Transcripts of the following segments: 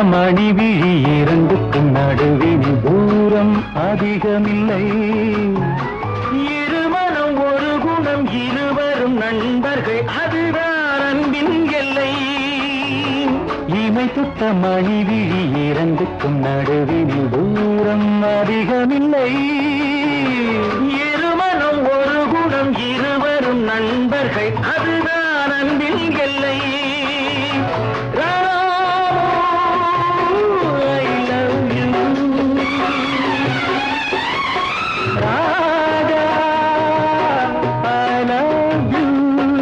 மணி விழி இரண்டுக்கும் நடுவினில் தூரம் அதிகமில்லை இருமனம் ஒரு குணம் இருவரும் நண்பர்கள் அதுதான் அன்பின் எல்லை இமை தொட்ட மணி விழி இரண்டுக்கும் நடுவினில் தூரம் அதிகமில்லை இருமனம் ஒரு குணம் இருவரும் நண்பர்கள் அதுதான் அன்பின் எல்லை I love you. Raja, I love you.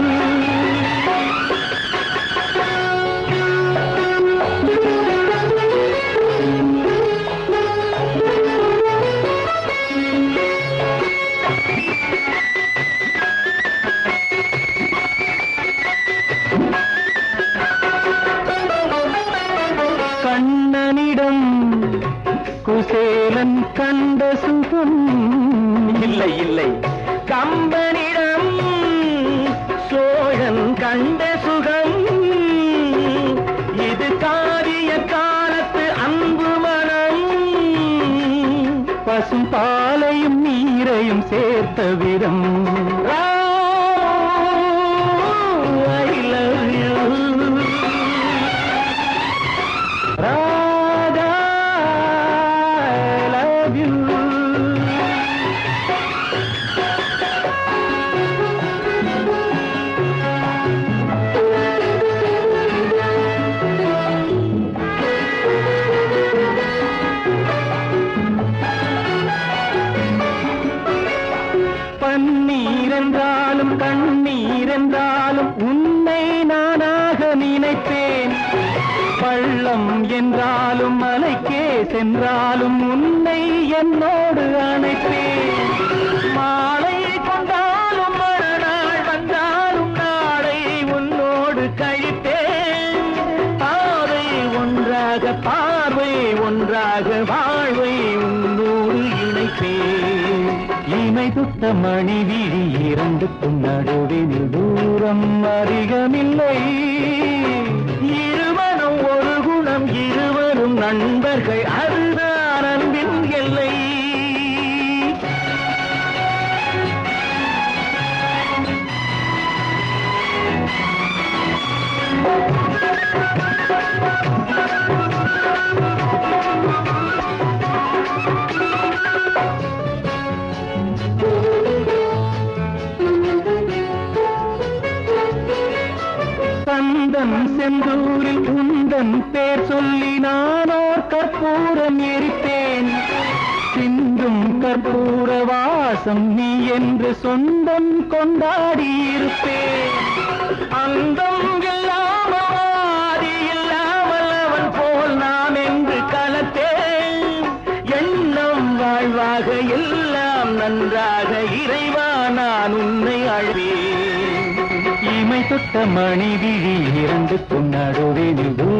கண்ணனிடம் Kuselan கண்ட சுகம் இல்லை இல்லை கம்பனிடம் சோழன் கண்ட சுகம் இது காரிய காலத்து அன்பு மனம் பசும் பாலையும் நீரையும் சேர்த்த விதம் I love you. Radha I love you. பன்னீர் என்றாலும் கண்ணீர் என்றாலும் உன்னை நானாக நினைப்பேன் பள்ளம் என்றாலும் மலைக்கே சென்றாலும் உன்னை என்னோடு அணைப்பேன் மாலை கொண்டாலும் மறுநாள் வந்தாலும் நாளை உன்னோடு கழிப்பேன் பாதை ஒன்றாக பார்வை ஒன்றாக வாழ்வை உன்னோடு இணைப்பேன் இமை துத்த மணி விழி இரண்டுக்கும் நடுவினில் தூரம் அதிகமில்லை இருமனம் ஒரு குணம் இருவரும் நண்பர்கள் அதுதான் அன்பின் எல்லை கந்தன் செந்தூரில் உந்தன் பேர் சொல்லி நானோர் கற்பூரம் எரித்தேன் சிந்தும் கற்பூர வாசம் நீ என்று சொந்தம் கொண்டாடி இருப்பேன் அந்தம் இல்லாமல் ஆதி இல்லாமல் அவன் போல் நான் என்று கலத்தேன் எண்ணம் வாழ்வாக எல்லாம் நன்றாக இறைவா நான் உன்னை அழுவேன் இமை தொட்ட மணி விழி இரண்டுக்கும் நடுவினில் தூரம்